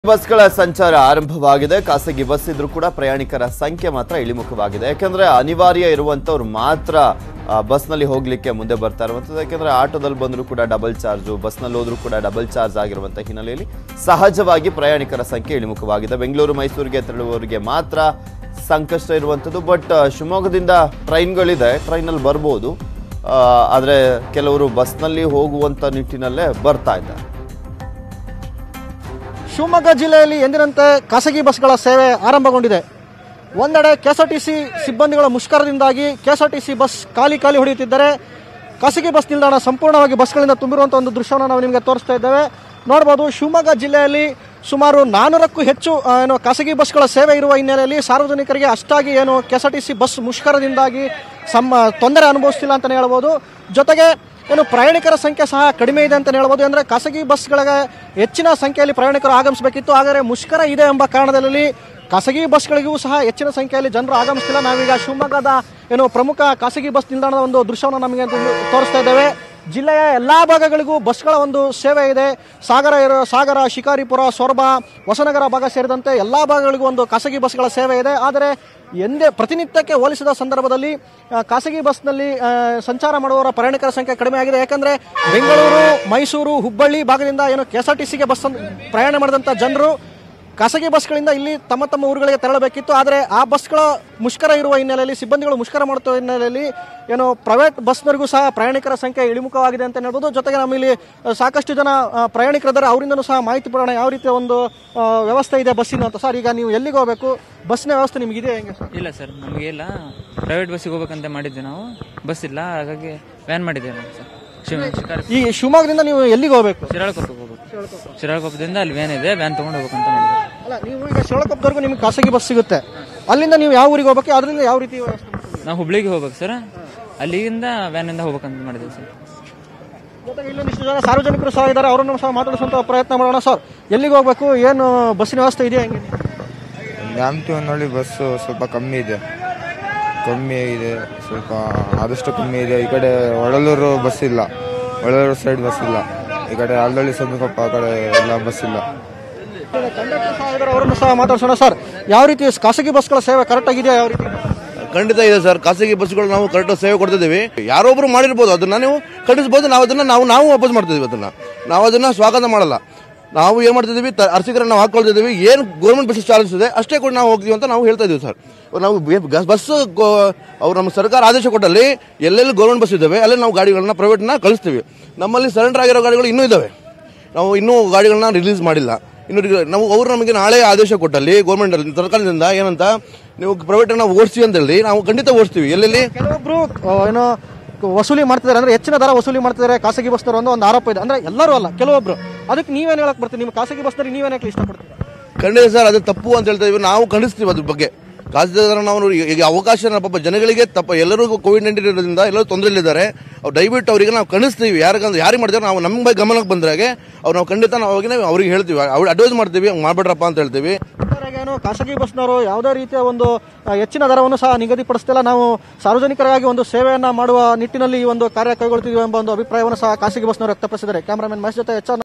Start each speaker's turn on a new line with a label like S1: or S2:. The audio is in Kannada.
S1: ಬಸ್ಗಳ ಸಂಚಾರ ಆರಂಭವಾಗಿದೆ ಖಾಸಗಿ ಬಸ್ ಇದ್ರೂ ಕೂಡ ಪ್ರಯಾಣಿಕರ ಸಂಖ್ಯೆ ಮಾತ್ರ ಇಳಿಮುಖವಾಗಿದೆ ಯಾಕಂದ್ರೆ ಅನಿವಾರ್ಯ ಇರುವಂತವ್ರು ಮಾತ್ರ ಆ, ಬಸ್ನಲ್ಲಿ ಹೋಗ್ಲಿಕ್ಕೆ ಮುಂದೆ ಬರ್ತಾ ಇರುವಂಥದ್ದು ಯಾಕಂದ್ರೆ ಆಟೋದಲ್ಲಿ ಬಂದರೂ ಕೂಡ ಡಬಲ್ ಚಾರ್ಜು ಬಸ್ನಲ್ಲಿ ಹೋದ್ರೂ ಕೂಡ ಡಬಲ್ ಚಾರ್ಜ್ ಆಗಿರುವಂಥ ಹಿನ್ನೆಲೆಯಲ್ಲಿ ಸಹಜವಾಗಿ ಪ್ರಯಾಣಿಕರ ಸಂಖ್ಯೆ ಇಳಿಮುಖವಾಗಿದೆ ಬೆಂಗಳೂರು ಮೈಸೂರಿಗೆ ತೆರಳುವವರಿಗೆ ಮಾತ್ರ ಸಂಕಷ್ಟ ಇರುವಂಥದ್ದು ಬಟ್ ಶಿವಮೊಗ್ಗದಿಂದ ಟ್ರೈನ್ಗಳಿದೆ ಟ್ರೈನಲ್ಲಿ ಬರ್ಬೋದು ಆ, ಆದ್ರೆ ಕೆಲವರು ಬಸ್ನಲ್ಲಿ ಹೋಗುವಂತ ನಿಟ್ಟಿನಲ್ಲೇ ಬರ್ತಾ ಇದ್ದಾರೆ
S2: ಶಿವಮೊಗ್ಗ ಜಿಲ್ಲೆಯಲ್ಲಿ ಎಂದಿನಂತೆ ಖಾಸಗಿ ಬಸ್ಗಳ ಸೇವೆ ಆರಂಭಗೊಂಡಿದೆ ಒಂದೆಡೆ ಕೆಎಸ್ಆರ್ಟಿಸಿ ಸಿಬ್ಬಂದಿಗಳ ಮುಷ್ಕರದಿಂದಾಗಿ ಕೆಎಸ್ಆರ್ಟಿಸಿ ಬಸ್ ಖಾಲಿ ಖಾಲಿ ಹೊಡೆಯುತ್ತಿದ್ದರೆ ಖಾಸಗಿ ಬಸ್ ನಿಲ್ದಾಣ ಸಂಪೂರ್ಣವಾಗಿ ಬಸ್ಗಳಿಂದ ತುಂಬಿರುವಂಥ ಒಂದು ದೃಶ್ಯವನ್ನು ನಾವು ನಿಮಗೆ ತೋರಿಸ್ತಾ ಇದ್ದೇವೆ ನೋಡ್ಬೋದು ಶಿವಮೊಗ್ಗ ಜಿಲ್ಲೆಯಲ್ಲಿ ಸುಮಾರು ನಾನ್ನೂರಕ್ಕೂ ಹೆಚ್ಚು ಆ, ಏನು ಖಾಸಗಿ ಬಸ್ಗಳ ಸೇವೆ ಇರುವ ಹಿನ್ನೆಲೆಯಲ್ಲಿ ಸಾರ್ವಜನಿಕರಿಗೆ ಅಷ್ಟಾಗಿ ಏನು ಕೆಎಸ್ಆರ್ಟಿಸಿ ಬಸ್ ಮುಷ್ಕರದಿಂದಾಗಿ ಸಮ್ಮ ತೊಂದರೆ ಅನುಭವಿಸ್ತಿಲ್ಲ ಅಂತಲೇ ಹೇಳ್ಬೋದು ಜೊತೆಗೆ ಏನು ಪ್ರಯಾಣಿಕರ ಸಂಖ್ಯೆ ಸಹ ಕಡಿಮೆ ಇದೆ ಅಂತ ಹೇಳ್ಬೋದು ಅಂದರೆ ಖಾಸಗಿ ಬಸ್ಗಳಿಗೆ ಹೆಚ್ಚಿನ ಸಂಖ್ಯೆಯಲ್ಲಿ ಪ್ರಯಾಣಿಕರು ಆಗಮಿಸಬೇಕಿತ್ತು ಆದರೆ ಮುಷ್ಕರ ಇದೆ ಎಂಬ ಕಾರಣದಲ್ಲಿ ಖಾಸಗಿ ಬಸ್ಗಳಿಗೂ ಸಹ ಹೆಚ್ಚಿನ ಸಂಖ್ಯೆಯಲ್ಲಿ ಜನರು ಆಗಮಿಸ್ತಿಲ್ಲ ನಾವೀಗ ಶಿವಮೊಗ್ಗದ ಏನು ಪ್ರಮುಖ ಖಾಸಗಿ ಬಸ್ ನಿಲ್ದಾಣದ ಒಂದು ದೃಶ್ಯವನ್ನು ನಮಗೆ ಒಂದು ತೋರಿಸ್ತಾ ಇದ್ದೇವೆ ಜಿಲ್ಲೆಯ ಎಲ್ಲ ಭಾಗಗಳಿಗೂ ಬಸ್ಗಳ ಒಂದು ಸೇವೆ ಇದೆ ಸಾಗರ ಇರೋ ಸಾಗರ ಶಿಕಾರಿಪುರ ಸೊರಬ ಹೊಸನಗರ ಭಾಗ ಸೇರಿದಂತೆ ಎಲ್ಲ ಭಾಗಗಳಿಗೂ ಒಂದು ಖಾಸಗಿ ಬಸ್ಗಳ ಸೇವೆ ಇದೆ ಆದರೆ ಎಂದೇ ಪ್ರತಿನಿತ್ಯಕ್ಕೆ ಹೋಲಿಸಿದ ಸಂದರ್ಭದಲ್ಲಿ ಆ, ಖಾಸಗಿ ಬಸ್ನಲ್ಲಿ ಆ, ಸಂಚಾರ ಮಾಡುವವರ ಪ್ರಯಾಣಿಕರ ಸಂಖ್ಯೆ ಕಡಿಮೆ ಆಗಿದೆ ಯಾಕಂದರೆ ಬೆಂಗಳೂರು ಮೈಸೂರು ಹುಬ್ಬಳ್ಳಿ ಭಾಗದಿಂದ ಏನು ಕೆ ಎಸ್ ಆರ್ ಟಿ ಸಿಗೆ ಬಸ್ ಪ್ರಯಾಣ ಮಾಡಿದಂಥ ಜನರು ಖಾಸಗಿ ಬಸ್ಗಳಿಂದ ಇಲ್ಲಿ ತಮ್ಮ ತಮ್ಮ ಊರುಗಳಿಗೆ ತೆರಳಬೇಕಿತ್ತು ಆದರೆ ಆ ಬಸ್ಗಳ ಮುಷ್ಕರ ಇರುವ ಹಿನ್ನೆಲೆಯಲ್ಲಿ ಸಿಬ್ಬಂದಿಗಳು ಮುಷ್ಕರ ಮಾಡುತ್ತಿರುವ ಹಿನ್ನೆಲೆಯಲ್ಲಿ ಏನು ಪ್ರೈವೇಟ್ ಬಸ್ನವರಿಗೂ ಸಹ ಪ್ರಯಾಣಿಕರ ಸಂಖ್ಯೆ ಇಳಿಮುಖವಾಗಿದೆ ಅಂತ ಹೇಳ್ಬೋದು ಜೊತೆಗೆ ನಮ್ಮಲ್ಲಿ ಆ, ಸಾಕಷ್ಟು ಜನ ಆ, ಪ್ರಯಾಣಿಕರಿದ್ದಾರೆ ಅವರಿಂದನೂ ಸಹ ಮಾಹಿತಿ ಪಡೋಣ ಯಾವ ರೀತಿಯ ಒಂದು ಆ, ವ್ಯವಸ್ಥೆ ಇದೆ ಬಸ್ಸಿನ ಅಂತ ಸರ್ ಈಗ ನೀವು ಎಲ್ಲಿಗೆ ಹೋಗಬೇಕು ಬಸ್ಸಿನ ವ್ಯವಸ್ಥೆ ನಿಮಗಿದೆ ಹೆಂಗೆ ಸರ್
S3: ಇಲ್ಲ ಸರ್ ನಮಗೆ ಇಲ್ಲ ಪ್ರೈವೇಟ್ ಬಸ್ಸಿಗೆ ಹೋಗ್ಬೇಕಂತ ಮಾಡಿದ್ದೆ ನಾವು ಬಸ್ ಇಲ್ಲ ಹಾಗಾಗಿ ವ್ಯಾನ್ ಮಾಡಿದ್ದೇವೆ ನಾವು ಸರ್ ಶಿವ ಶಿಕಾರಿ
S2: ಈ ಶಿವಮೊಗ್ಗದಿಂದ ನೀವು ಎಲ್ಲಿಗೆ ಹೋಗಬೇಕು
S3: ಶಿರಾಳಕೊಪ್ಪಕ್ಕೆ ಹೋಗ್ಬೇಕು ಶಿರಾಳಕೊಪ್ಪದಿಂದ ಅಲ್ಲಿ ವ್ಯಾನ್ ಇದೆ ವ್ಯಾನ್ ತೊಗೊಂಡು ಹೋಗ್ಬೇಕಂತ ಮಾಡಿದ್ದೆ
S2: ಅಲ್ಲ ನೀವು ಈಗ ಶಿವಳಕೊಪ್ಪದವರೆಗೂ ನಿಮ್ಗೆ ಖಾಸಗಿ ಬಸ್ ಸಿಗುತ್ತೆ ಅಲ್ಲಿಂದ ನೀವು ಯಾವ ಊರಿಗೆ ಹೋಗ್ಬೇಕು ಅದರಿಂದ ಯಾವ ರೀತಿ ವ್ಯವಸ್ಥೆ ಮಾಡ್ತೀರಿ?
S3: ನಾವು ಹುಬ್ಳಿಗೆ ಹೋಗ್ಬೇಕು ಸರ್ ಅಲ್ಲಿಂದ ವ್ಯಾನಿಂದ ಹೋಗ್ಬೇಕಂತ ಮಾಡಿದ್ದೇವೆ ಸರ್
S2: ಜೊತೆಗೆ ಇಲ್ಲೊಂದಿಷ್ಟು ಜನ ಸಾರ್ವಜನಿಕರು ಸಹ ಇದ್ದಾರೆ ಅವರನ್ನು ಸಹ ಮಾತಾಡಿಸುವಂತ ಪ್ರಯತ್ನ ಮಾಡೋಣ ಸರ್ ಎಲ್ಲಿಗೆ ಹೋಗ್ಬೇಕು ಏನು ಬಸ್ಸಿನ ವ್ಯವಸ್ಥೆ ಇದೆಯಾ ಹೆಂಗೆ
S4: ನ್ಯಾಮತಿವನಹಳ್ಳಿ ಬಸ್ಸು ಸ್ವಲ್ಪ ಕಮ್ಮಿ ಇದೆ ಕಮ್ಮಿ ಇದೆ ಸ್ವಲ್ಪ ಆದಷ್ಟು ಕಮ್ಮಿ ಇದೆ ಈ ಕಡೆ ಒಳಲೂರು ಬಸ್ ಇಲ್ಲ ಒಳಲೂರು ಸೈಡ್ ಬಸ್ ಇಲ್ಲ ಈ ಕಡೆ ಅಲ್ಲಳ್ಳಿ ಸಮೀಪಪ್ಪ ಆ ಕಡೆ ಎಲ್ಲ ಬಸ್ ಇಲ್ಲ
S2: ಕಂಡಕ್ಟರ್ ಸಹ ಇದ್ದಾರೆ ಅವರನ್ನು ಸಹ ಮಾತಾಡ್ಸೋಣ ಸರ್ ಯಾವ ರೀತಿ ಖಾಸಗಿ ಬಸ್ಗಳ ಸೇವೆ ಕರೆಕ್ಟ್ ಆಗಿದೆಯಾ ಯಾವ ರೀತಿ
S5: ಖಂಡಿತ ಇದೆ ಸರ್ ಖಾಸಗಿ ಬಸ್ಗಳು ನಾವು ಕರೆಕ್ಟ್ ಸೇವೆ ಕೊಡ್ತಿದ್ದೀವಿ ಯಾರೊಬ್ರು ಮಾಡಿರ್ಬೋದು ಅದನ್ನ ನೀವು ಖಂಡಿಸ್ಬೋದು ನಾವು ಅದನ್ನ ನಾವು ನಾವು ವಾಪಸ್ ಮಾಡ್ತಿದ್ದೀವಿ ಅದನ್ನ ನಾವು ಅದನ್ನ ಸ್ವಾಗತ ಮಾಡಲ್ಲ ನಾವು ಏನು ಮಾಡ್ತಿದ್ದೀವಿ ತ ಅರ್ಚಕರ ನಾವು ಹಾಕೊಳ್ತಿದ್ದೀವಿ ಏನು ಗೌರ್ಮೆಂಟ್ ಬಸ್ ಚಾರ್ಜಸ್ ಇದೆ ಅಷ್ಟೇ ಕೂಡ ನಾವು ಹೋಗ್ತೀವಿ ಅಂತ ನಾವು ಹೇಳ್ತಾ ಇದೀವಿ ಸರ್ ನಾವು ಬಸ್ ಅವ್ರು ನಮ್ಮ ಸರ್ಕಾರ ಆದೇಶ ಕೊಟ್ಟಲ್ಲಿ ಎಲ್ಲೆಲ್ಲಿ ಗೌರ್ಮೆಂಟ್ ಬಸ್ ಇದ್ದಾವೆ ಅಲ್ಲಿ ನಾವು ಗಾಡಿಗಳನ್ನ ಪ್ರೈವೇಟ್ನ ಕಳಿಸ್ತೀವಿ ನಮ್ಮಲ್ಲಿ ಸರೆಂಡರ್ ಆಗಿರೋ ಗಾಡಿಗಳು ಇನ್ನೂ ಇದ್ದಾವೆ ನಾವು ಇನ್ನೂ ಗಾಡಿಗಳನ್ನ ರಿಲೀಸ್ ಮಾಡಿಲ್ಲ ಇನ್ನು ರಿ- ನಾವು ಅವರು ನಮಗೆ ನಾಳೆ ಆದೇಶ ಕೊಟ್ಟಲ್ಲಿ ಗೌರ್ಮೆಂಟ್ ಅಲ್ಲಿ ಸರ್ಕಾರದಿಂದ ಏನಂತ ನೀವು ಪ್ರೈವೇಟ್ ನಾವು ಓಡಿಸಿ ಅಂತ ಹೇಳಿ ನಾವು ಖಂಡಿತ ಓಡಿಸ್ತೀವಿ ಎಲ್ಲೆಲ್ಲಿ
S2: ಕೆಲವೊಬ್ರು ಆ, ಏನೋ ವಸೂಲಿ ಮಾಡ್ತಿದ್ದಾರೆ ಅಂದ್ರೆ ಹೆಚ್ಚಿನ ದರ ವಸೂಲಿ ಮಾಡ್ತಿದ್ದಾರೆ ಖಾಸಗಿ ಬಸ್ನವರು ಅನ್ನೋ ಒಂದು ಆರೋಪ ಇದೆ ಅಂದ್ರೆ ಎಲ್ಲರೂ ಅಲ್ಲ ಕೆಲವೊಬ್ರು ಅದಕ್ಕೆ ನೀವೇನು ಹೇಳಕ್ ಬರ್ತೀರಿ ನಿಮ್ಮ ಖಾಸಗಿ ಬಸ್ನಲ್ಲಿ ನೀವೇನು ಹೇಳಕ್ ಇಷ್ಟಪಡ್ತೀರಾ
S5: ಖಂಡಿತ ಸರ್ ಅದು ತಪ್ಪು ಅಂತ ಹೇಳ್ತಾ ಇದೀವಿ ನಾವು ಖಂಡಿಸ್ತೀವಿ ಅದ್ರ ಬಗ್ಗೆ ಖಾಸಗಿದಾರ ನಾವು ಈಗ ಈಗ ಅವಕಾಶ ಪಾಪ ಜನಗಳಿಗೆ ತಪ್ಪ ಎಲ್ಲರಿಗೂ ಕೋವಿಡ್ ನೈನ್ಟೀನ್ ಇರೋದ್ರಿಂದ ಎಲ್ಲರೂ ತೊಂದರೆಯಲ್ಲಿದ್ದಾರೆ ಅವ್ರು ದಯವಿಟ್ಟು ಅವರಿಗೆ ನಾವು ಖಂಡಿಸ್ತೀವಿ ಯಾರಿಗಂದ್ರೆ ಯಾರಿಗೆ ಮಾಡಿದ್ರೆ ನಾವು ನಮ್ಮ ಬಗ್ಗೆ ಗಮನಕ್ಕೆ ಬಂದ್ರಾಗೆ ಅವ್ರು ನಾವು ಖಂಡಿತ ನಾವು ಅವಾಗಿನ ಅವ್ರಿಗೆ ಹೇಳ್ತೀವಿ ಅವ್ರು ಅಡ್ವೈಸ್ ಮಾಡ್ತೀವಿ ಹಂಗೆ ಮಾಡ್ಬೇಡ್ರಪ್ಪ ಅಂತ ಹೇಳ್ತೀವಿ
S2: ಏನು ಖಾಸಗಿ ಬಸ್ನವರು ಯಾವುದೇ ರೀತಿಯ ಒಂದು ಆ, ಹೆಚ್ಚಿನ ದರವನ್ನು ಸಹ ನಿಗದಿಪಡಿಸ್ತಿಲ್ಲ ನಾವು ಸಾರ್ವಜನಿಕರಾಗಿ ಒಂದು ಸೇವೆಯನ್ನ ಮಾಡುವ ನಿಟ್ಟಿನಲ್ಲಿ ಈ ಒಂದು ಕಾರ್ಯ ಕೈಗೊಳ್ತಿದ್ದೀವಿ ಎಂಬ ಒಂದು ಅಭಿಪ್ರಾಯವನ್ನು ಸಹ ಖಾಸಗಿ ಬಸ್ನವರು ವ್ಯಕ್ತಪಡಿಸಿದ್ದಾರೆ ಕ್ಯಾಮರಾಮನ್ ಮಹೇಶ್ ಜೊತೆ ಎಚ್